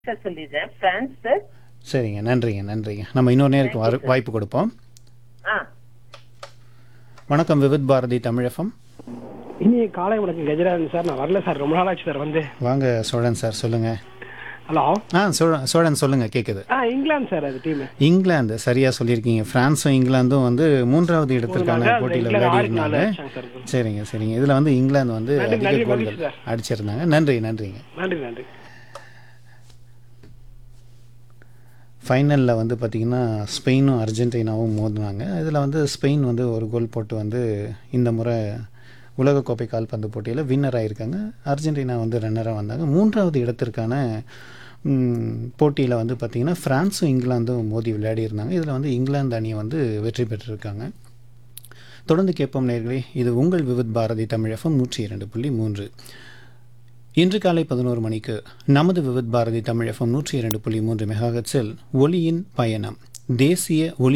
Sir சொல்லிடுறேன் France sir சரிங்க நன்றிங்க நன்றிங்க நம்ம இன்னொரு நேருக்கு வாரு- வாய்ப்பு கொடுப்போம் ஆ வணக்கம் விவித் பாரதி தமிழகம் இனி காலை வணக்கம் கஜராஜன் சார் நான் வரல சார் ரொம்ப நாள் ஆச்சு சார் வந்து வாங்க சோழன் சார் சொல்லுங்க ஹலோ ஆ சோழன் சோழன் சொல்லுங்க கேட்குது ஆ இங்கிலாந்து சார் அது டீம் இங்கிலாந்து சரியா சொல்லியிருக்கீங்க பிரான்ஸும் இங்கிலாந்தும் வந்து மூன்றாவது இடத்திற்கான நாள் போட்டியில் இங்கிலாந்து விளையாடி ஆறுக்கு நாலு இருந்தாங்க அடிச்சாங்க சார் சரிங்க சரிங்க இதில் வந்து இங்கிலாந்து வந்து நன்றி, அதிக நன்றி, கோல்கள் மகிழ்ச்சி சார். அடிச்சிருந்தாங்க நன்றி நன்றிங்க நன்றி நன்றி ஃபைனலில் வந்து பார்த்திங்கன்னா ஸ்பெயினும் அர்ஜென்டினாவும் மோதினாங்க இதில் வந்து ஸ்பெயின் வந்து ஒரு கோல் போட்டு வந்து இந்த முறை உலகக்கோப்பை கால்பந்து போட்டியில் வின்னர் ஆயிருக்காங்க அர்ஜென்டினா வந்து ரன்னராக வந்தாங்க மூன்றாவது இடத்திற்கான போட்டியில் வந்து பார்த்திங்கன்னா ஃப்ரான்ஸும் இங்கிலாந்தும் மோதி விளையாடி இருந்தாங்க இதில் வந்து இங்கிலாந்து அணி வந்து வெற்றி பெற்றிருக்காங்க தொடர்ந்து கேட்போம் நேர்களே இது உங்கள் விவித் பாரதி தமிழகம் நூற்றி இரண்டு புள்ளி மூன்று இன்று காலை பதினோரு மணிக்கு நமது விவித் பாரதி தமிழகம் நூற்றி இரண்டு புள்ளி மூன்று மெகாஹெட்ஸில் ஒளியின் பயணம் தேசிய ஒலி